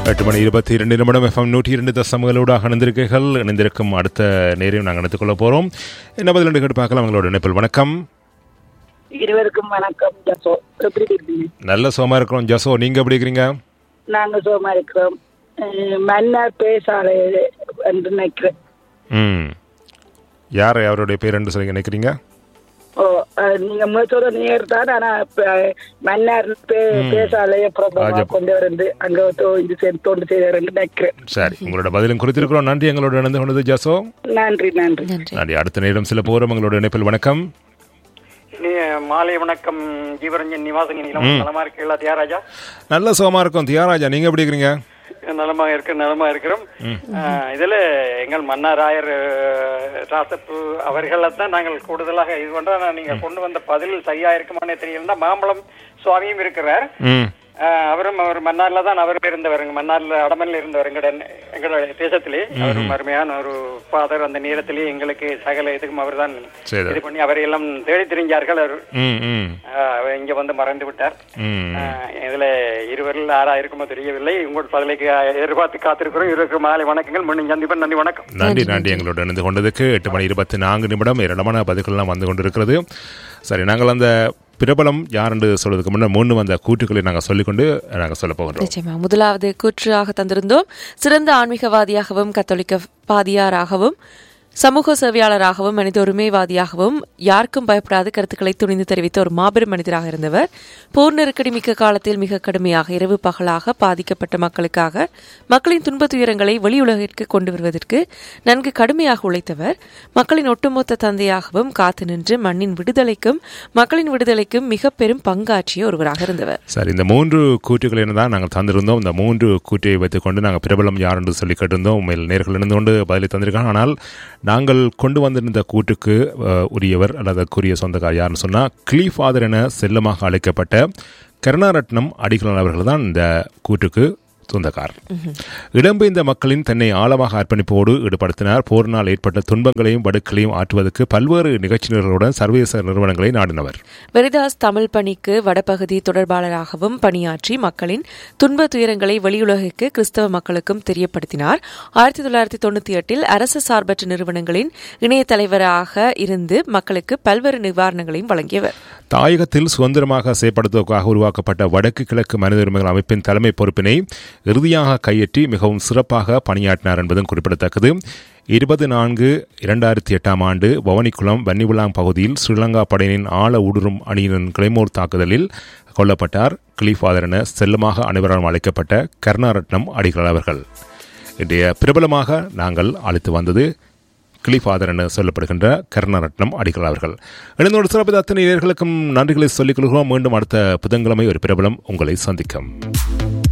எட்டு மணி இருபத்தி இரண்டு நிமிடம் எஃப்எம் நூற்றி இரண்டு தசமங்களோடாக இணைந்திருக்கீர்கள் இணைந்திருக்கும் அடுத்த நேரையும் நாங்கள் எடுத்துக் கொள்ள போகிறோம் என்ன பதில் என்று கேட்டு பார்க்கலாம் உங்களோட இணைப்பில் வணக்கம் இருவருக்கும் வணக்கம் ஜசோ எப்படி இருக்கீங்க நல்ல சோமா இருக்கிறோம் ஜசோ நீங்க எப்படி இருக்கிறீங்க நாங்க சுகமா இருக்கிறோம் அஹ் மன்னர் பேசாலை என்று நினைக்கிறேன் ம் யார் அவருடைய பேர் என்று சொல்லி நினைக்கிறீங்க ஓ அஹ் நீங்க முன்னத்தோட நேர் தான் ஆனா இப்ப மன்னர் பே- பேசாலைய பிரபலமா ராஜா- கொண்டு வந்து அங்க தோ- இது செய்து தொண்டு செய்தார் என்று நினைக்கிறேன் சரி உங்களோட பதிலும் குறித்திருக்கிறோம் நன்றி எங்களோட இணைந்து கொண்டது ஜசோ நன்றி நன்றி நன்றி நன்றி அடுத்த நேரம் சில போகிறோம் எங்களோட இணைப்பில் வணக்கம் இனிய மாலை வணக்கம் ஜீவரஞ்சன் நிவாசங்க நிலம் நலமா இருக்கீங்களா தியாகராஜா நல்ல சோமா இருக்கும் தியாராஜா நீங்க எப்படி இருக்கிறீங்க நலமா இருக்கு நலமா இருக்கிறோம் ஆஹ், இதுல எங்கள் மன்னாராயர் ராசப்பு அவர்களை தான் நாங்கள் கூடுதலாக இது பண்றோம் ஆனா நீங்க கொண்டு வந்த பதில் சரியா இருக்குமானே தெரியலன்னா மாம்பழம் சுவாமியும் இருக்கிறார் ம் ஆஹ், அவரும் அவர் மன்னார்ல தான் அவரும் இருந்தவருங்க மன்னார்ல அடமன்ல இருந்தவர் எங்கட எங்களோட தேசத்திலே அவரும் அருமையான ஒரு ஃபாதர் அந்த நேரத்திலே எங்களுக்கு சகல இதுக்கும் அவர் தான் சரி இது பண்ணி அவரை எல்லாம் தேடி திரிஞ்சார்கள் அவர் ம் ம் ஆஹ், அவர் இங்க வந்து மறைந்து விட்டார் ம் ஆஹ், இதுல இருவரில் ஆறா இருக்குமோ தெரியவில்லை உங்கள் பதிலைக்கு எதிர்பார்த்து காத்திருக்கிறோம் இருவருக்கு மாலை வணக்கங்கள் மீண்டும் சந்திப்பேன் நன்றி வணக்கம் நன்றி நன்றி எங்களோட இணைந்து கொண்டதுக்கு எட்டு மணி இருபத்தி நான்கு நிமிடம் ஏராளமான பதில்கள்லாம் வந்து கொண்டிருக்கிறது சரி நாங்கள் அந்த பிரபலம் யார் என்று சொல்வதற்கு முன்னர் முன்னு வந்த கூற்றுக்களை நாங்கள் சொல்லிக்கொண்டு நாங்கள் சொல்ல போகின்றோம் நிச்சயமா முதலாவது கூற்றாக தந்திருந்தோம் சிறந்த ஆன்மீகவாதியாகவும் கத்தோலிக்க பாதியாராகவும் சமூக சேவையாளராகவும் மனித உரிமைவாதியாகவும் யாருக்கும் பயப்படாத கருத்துக்களை துணிந்து தெரிவித்த ஒரு மாபெரும் மனிதராக இருந்தவர் போர் நெருக்கடி மிக்க காலத்தில் மிக கடுமையாக இரவு பகலாக பாதிக்கப்பட்ட மக்களுக்காக மக்களின் துன்ப துயரங்களை வெளியுலகிற்கு கொண்டு வருவதற்கு நன்கு கடுமையாக உழைத்தவர் மக்களின் ஒட்டுமொத்த தந்தையாகவும் காத்து நின்று மண்ணின் விடுதலைக்கும் மக்களின் விடுதலைக்கும் மிக பெரும் பங்காற்றிய ஒருவராக இருந்தவர் சரி இந்த மூன்று கூற்றுக்களை தான் நாங்கள் தந்திருந்தோம் இந்த மூன்று கூற்றை வைத்துக்கொண்டு நாங்கள் பிரபலம் யார் என்று சொல்லி கேட்டிருந்தோம் உண்மையில் நேர்கள் இணைந்து கொண்டு பதிலை தந்திருக்காங்க ஆனால் நாங்கள் கொண்டு வந்திருந்த கூற்றுக்கு அஹ், உரியவர் அல்லது அதற்குரிய சொந்தக்கார் யாருன்னு சொன்னால் கிளி ஃபாதர் என செல்லமாக அழைக்கப்பட்ட கருணாரட்னம் அடிகளார் அவர்கள் தான் இந்த கூற்றுக்கு சொந்தக்கார் இடம்பெயர்ந்த மக்களின் தன்னை ஆழமாக அர்ப்பணிப்போடு ஈடுபடுத்தினார் போரினால் ஏற்பட்ட துன்பங்களையும் வடுக்களையும் ஆற்றுவதற்கு பல்வேறு நிகழ்ச்சியினர்களுடன் சர்வதேச நிறுவனங்களை நாடினவர் வெரிதாஸ் தமிழ் பணிக்கு வடபகுதி தொடர்பாளராகவும் பணியாற்றி மக்களின் துன்ப துயரங்களை வெளியுலகிற்கு கிறிஸ்தவ மக்களுக்கும் தெரியப்படுத்தினார் ஆயிரத்தி தொள்ளாயிரத்தி தொண்ணூத்தி எட்டில் அரசு சார்பற்ற நிறுவனங்களின் இணைய தலைவராக இருந்து மக்களுக்கு பல்வேறு நிவாரணங்களையும் வழங்கியவர் தாயகத்தில் சுதந்திரமாக செயற்படுத்துவதற்காக உருவாக்கப்பட்ட வடக்கு கிழக்கு மனித உரிமைகள் அமைப்பின் தலைமை பொறுப்பினை இறுதியாக கையற்றி மிகவும் சிறப்பாக பணியாற்றினார் என்பதும் குறிப்பிடத்தக்கது இருபது நான்கு இரண்டாயிரத்தி எட்டாம் ஆண்டு பவனிக்குளம் வன்னிவுலாங் பகுதியில் ஸ்ரீலங்கா படையினின் ஆழ ஊடுருவும் அணியினரின் கிளைமோர் தாக்குதலில் கொல்லப்பட்டார் கிளிஃபாதர் என செல்லமாக அனைவராலும் அழைக்கப்பட்ட கருணாரட்னம் அடிகள் அவர்கள் இன்றைய பிரபலமாக நாங்கள் அழைத்து வந்தது கிளிஃபாதர் என சொல்லப்படுகின்ற கருணரட்னம் அடிகள் அவர்கள் இணைந்தோடு சிறப்பு அத்தனை நேயர்களுக்கும் நன்றிகளை சொல்லிக் கொள்கிறோம் மீண்டும் அடுத்த புதன்கிழமை ஒரு பிரபலம் உங்களை சந்திக்கும்